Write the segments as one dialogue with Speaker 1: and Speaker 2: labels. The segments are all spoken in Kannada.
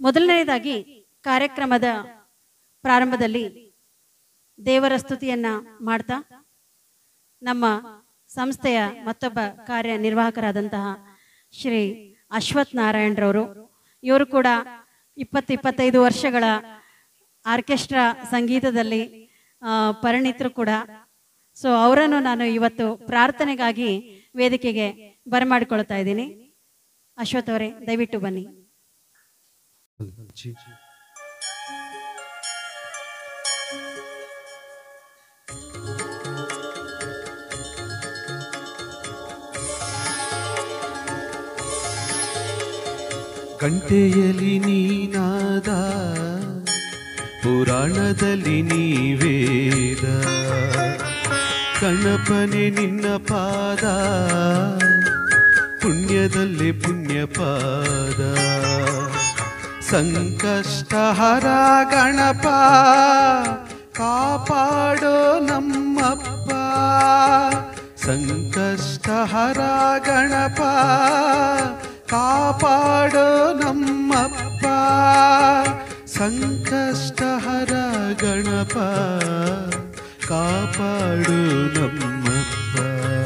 Speaker 1: ಮೊದಲನೆಯದಾಗಿ ಕಾರ್ಯಕ್ರಮದ ಪ್ರಾರಂಭದಲ್ಲಿ ದೇವರ ಸ್ತುತಿಯನ್ನ ಮಾಡ್ತಾ ನಮ್ಮ ಸಂಸ್ಥೆಯ ಮತ್ತೊಬ್ಬ ಕಾರ್ಯನಿರ್ವಾಹಕರಾದಂತಹ ಶ್ರೀ ಅಶ್ವಥ್ ನಾರಾಯಣರವರು ಇವರು ಕೂಡ ಇಪ್ಪತ್ತು ಇಪ್ಪತ್ತೈದು ವರ್ಷಗಳ ಆರ್ಕೆಸ್ಟ್ರಾ ಸಂಗೀತದಲ್ಲಿ ಆ, ಪರಿಣಿತರು ಕೂಡ ಸೊ ಅವರನ್ನು ನಾನು ಇವತ್ತು ಪ್ರಾರ್ಥನೆಗಾಗಿ ವೇದಿಕೆಗೆ ಬರಮಾಡಿಕೊಳ್ತಾ ಇದ್ದೀನಿ ಅಶ್ವಥ್ ಅವರೇ ದಯವಿಟ್ಟು ಬನ್ನಿ
Speaker 2: ಗಂಟೆಯಲ್ಲಿ ನೀನಾದ ಪುರಾಣದಲ್ಲಿ ನೀವೇದ ಗಣಪನೆ ನಿನ್ನ ಪಾದ ಪುಣ್ಯದಲ್ಲಿ ಪುಣ್ಯ ಪಾದ ಸಂಕಷ್ಟಹರ ಗಣಪ ಕಾಪಾಡೋ ನಮ್ಮಪ್ಪ ಸಂಕಷ್ಟಹರ ಗಣಪ ಕಾಪಾಡೋ ನಮ್ಮಪ್ಪ ಸಂಕಷ್ಟಹರ ಗಣಪ ಕಾಪಾಡು ನಮ್ಮಪ್ಪ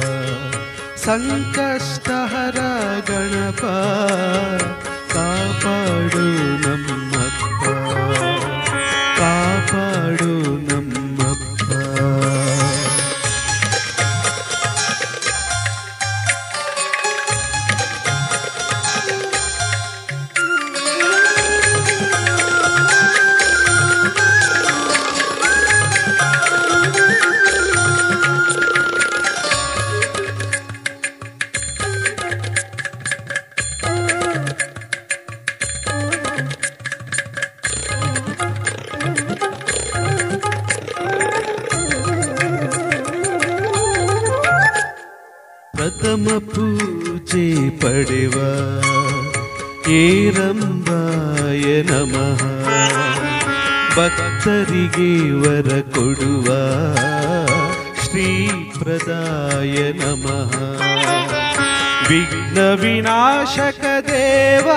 Speaker 2: ಸಂಕಷ್ಟಹರ ಗಣಪ ಕಾಪಾಡು ನಮ್ಮಪ್ಪ ಕಾಪಾಡು ನಮ್ಮಪ್ಪ ಪ್ರಥಮ ಪೂಜೆ ಪಡೆವ ಏರಂಬಾಯ ನಮಃ ಭಕ್ತರಿಗೆ ವರ ಕೊಡುವ ಶ್ರೀ ಪ್ರದಾಯ ನಮಃ ವಿಘ್ನ ವಿನಾಶಕ ದೇವ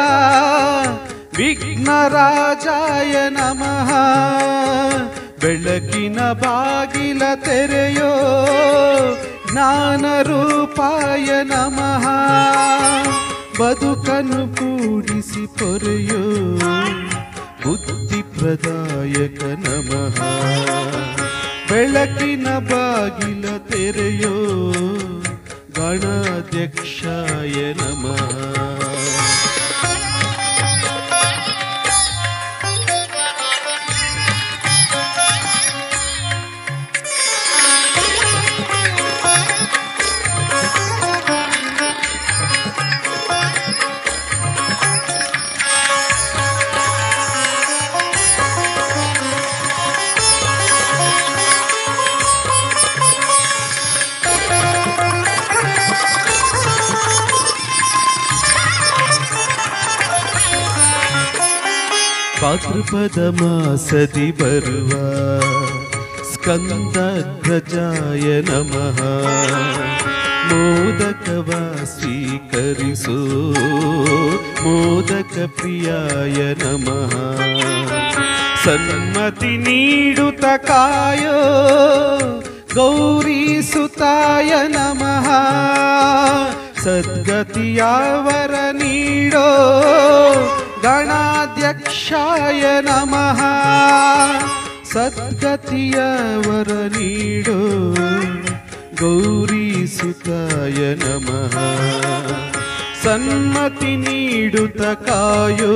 Speaker 2: ವಿಘ್ನರಾಜಾಯ ನಮಃ ಬೆಳಕಿನ ಬಾಗಿಲ ತೆರೆಯೋ ಜ್ಞಾನ ರೂಪಾಯ ನಮಃ ಬದುಕನ್ನು ಕೂಡಿಸಿ ಪೊರೆಯೋ ಬುದ್ಧಿ ಪ್ರದಾಯಕ ನಮಃ ಬೆಳಕಿನ ಬಾಗಿಲ ತೆರೆಯೋ ಗಣಾಧ್ಯಕ್ಷಾಯ ನಮಃ ಭಾದ್ರಪದ ಮಾಸದಿ ಬರುವ ಸ್ಕಂದಗ್ರಜಾಯ ನಮಃ ಮೋದಕವ ಸ್ವೀಕರಿಸೋ ಮೋದಕ ಪ್ರಿಯಾಯ ನಮಃ ಸನ್ಮತಿ ನೀಡುತ್ತ ಕಾಯೋ ಗೌರಿ ಸುತಾಯ ನಮಃ ಸದ್ಗತಿಯವರ ನೀಡೋ ಗಣಾಧ್ಯಕ್ಷಾಯ ನಮಃ ಸದ್ಗತಿಯವರ ನೀಡೋ ಗೌರಿ ಸುತಾಯ ನಮಃ ಸನ್ಮತಿ ನೀಡುತ್ತ ಕಾಯೋ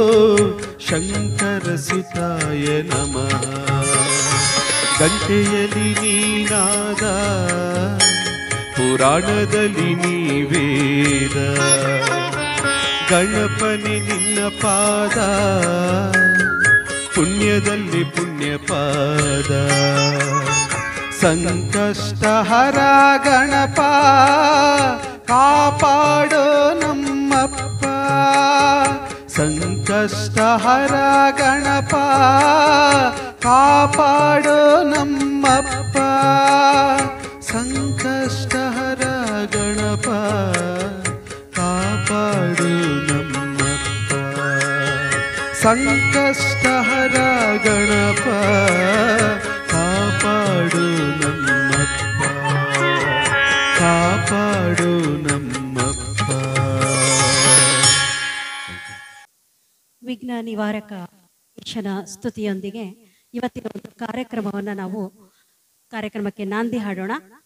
Speaker 2: ಶಂಕರ ಸುತಾಯ ನಮಃ ಗಂಟೆಯಲ್ಲಿ ನೀನಾದ ಪುರಾಣದಲ್ಲಿ ನೀವೇದ ಗಣಪನಿ ನಿನ್ನ ಪಾದ ಪುಣ್ಯದಲ್ಲಿ ಪುಣ್ಯ ಪಾದ ಸಂಕಷ್ಟಹರ ಗಣಪ ಕಾಪಾಡೋ ನಮ್ಮಪ್ಪ ಸಂಕಷ್ಟಹರ ಗಣಪ ಕಾಪಾಡೋ ನಮ್ಮಪ್ಪ ಸಂಕಷ್ಟಹರ ಗಣಪ ಕಾಪಾಡು ನಮ್ಮಪ್ಪ ಸಂಕಷ್ಟಹರ ಗಣಪ ಕಾಪಾಡು ನಮ್ಮಪ್ಪ ಕಾಪಾಡು ನಮ್ಮಪ್ಪ
Speaker 1: ವಿಘ್ನ ನಿವಾರಕ ಈಶನ ಸ್ತುತಿಯೊಂದಿಗೆ ಇವತ್ತಿನ ಒಂದು ಕಾರ್ಯಕ್ರಮವನ್ನು ನಾವು ಕಾರ್ಯಕ್ರಮಕ್ಕೆ ನಾಂದಿ ಹಾಡೋಣ